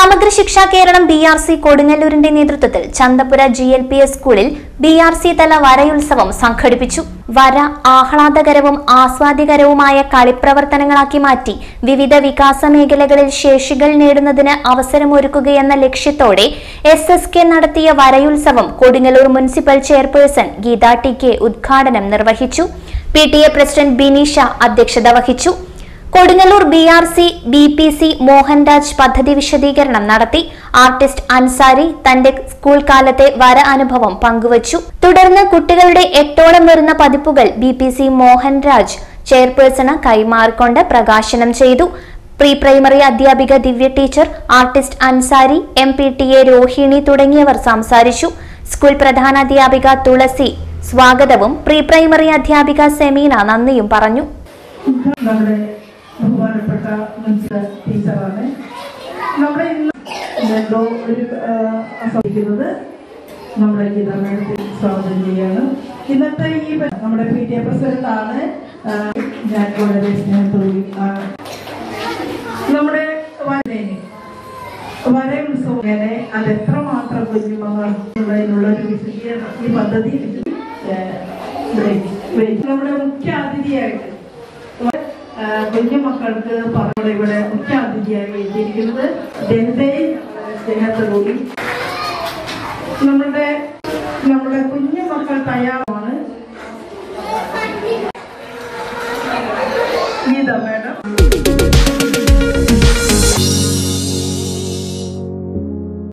സമഗ്ര Shiksha Keralam B R C കൊടുങ്ങല്ലൂരിന്റെ നേതൃത്വത്തിൽ Chanthapura G L P S സ്കൂളിൽ ബി ആർ സി തല വരയുത്സവം സംഘടിപ്പിച്ചു വര ആഹ്ലാദകരവും ആസ്വാദ്യകരവുമായ കളിപ്രവർത്തനങ്ങളാക്കി മാറ്റി വിവിധ വികാസ മേഖലകളിൽ ശേഷികൾ നേടുന്നതിന് അവസരമൊരുക്കുകയെന്ന ലക്ഷ്യത്തോടെ എസ് എസ് കെ നടത്തിയ വരയുത്സവം Kodungallur municipal chairperson Geetha T K ഉദ്ഘാടനം നിർവഹിച്ചു P T A president Bineesha അധ്യക്ഷത വഹിച്ചു Kodungallur B R C B P C Mohanraj പദ്ധതി വിശദീകരണം നടത്തി ആർട്ടിസ്റ്റ് അൻസാരി തന്റെ സ്കൂൾ കാലത്തെ വര അനുഭവം പങ്കുവച്ചു തുടർന്ന് കുട്ടികളുടെ എട്ടോളം വരുന്ന പതിപ്പുകൾ ബി പി സി മോഹൻരാജ് ചെയർപേഴ്സണ് കൈമാറിക്കൊണ്ട് പ്രകാശനം ചെയ്തു പ്രീ പ്രൈമറി അധ്യാപിക Divya teacher artist Ansari M P T A Rohini തുടങ്ങിയവർ സംസാരിച്ചു സ്കൂൾ പ്രധാനാധ്യാപിക തുളസി സ്വാഗതവും പ്രീ പ്രൈമറി അധ്യാപിക സെമീന നന്ദിയും പറഞ്ഞു നമ്മുടെ ബഹുമാനപ്പെട്ട മുൻസിപ്പൽ ടീച്ചറാണ് നമ്മുടെ ഇന്ന് എന്തോ ഒരു സംഭവിക്കുന്നത് നമ്മുടെ ഗീത മേഡത്തിൽ സ്വാഗതം ചെയ്യാണ് ഇന്നത്തെ ഈ പ- നമ്മുടെ പി ടി എ പ്രസിഡന്റ് ആണ് ആ, ഞാൻ വളരെ സ്നേഹത്തോടെ ആ, നമ്മുടെ വരേന് വര ഉത്സവം ഇങ്ങനെ അത് എത്രമാത്രം കുഞ്ഞുമകളുള്ളതിനുള്ള ഒരു വിശദീകരണം ഈ പദ്ധതി ഏ, ഇവിടെ വെച്ച് നമ്മുടെ മുഖ്യ അതിഥിയായിട്ട് ആ, കുഞ്ഞുമക്കൾക്ക് പറഞ്ഞ ഇവിടെ മുഖ്യ അതിഥിയായി എത്തിയിരിക്കുന്നത് ജനതയെ സ്നേഹത്തോടുകൂടി നമ്മുടെ നമ്മുടെ കുഞ്ഞുമക്കൾ തയ്യാറാണ് ഗീത മേഡം